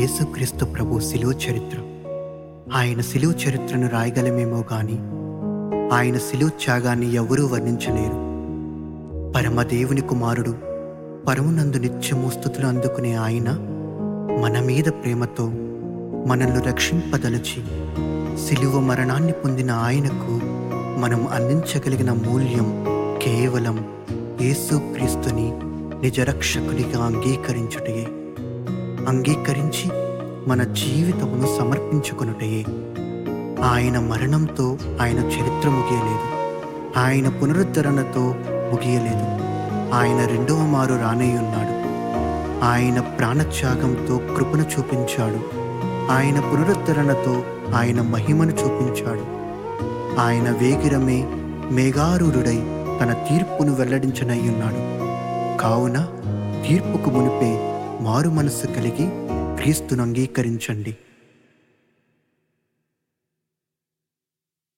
యేసుక్రీస్తు ప్రభు శిలువ చరిత్ర ఆయన శిలువ చరిత్రను రాయగలమేమో గాని ఆయన శిలువ త్యాగాన్ని ఎవరూ వర్ణించలేరు పరమదేవుని కుమారుడు పరమునందు నిత్యము స్థుతులు అందుకునే ఆయన మన మీద ప్రేమతో మనల్ని రక్షింపదలచి శిలువ మరణాన్ని పొందిన ఆయనకు మనం అందించగలిగిన మూల్యం కేవలం యేసుక్రీస్తుని నిజరక్షకుడిగా అంగీకరించుటయే అంగీకరించి మన జీవితమును సమర్పించుకొనుటయే ఆయన మరణంతో ఆయన చరిత్ర ముగియలేదు ఆయన పునరుద్ధరణతో ముగియలేదు ఆయన రెండవ మారు రానేయున్నాడు ఆయన ప్రాణత్యాగంతో కృపను చూపించాడు ఆయన పునరుద్ధరణతో ఆయన మహిమను చూపించాడు ఆయన వేగిరమే మేఘారూరుడై తన తీర్పును వెల్లడించనయ్యున్నాడు కావున తీర్పుకు మునిపే మారు మనస్సు కలిగి క్రీస్తును అంగీకరించండి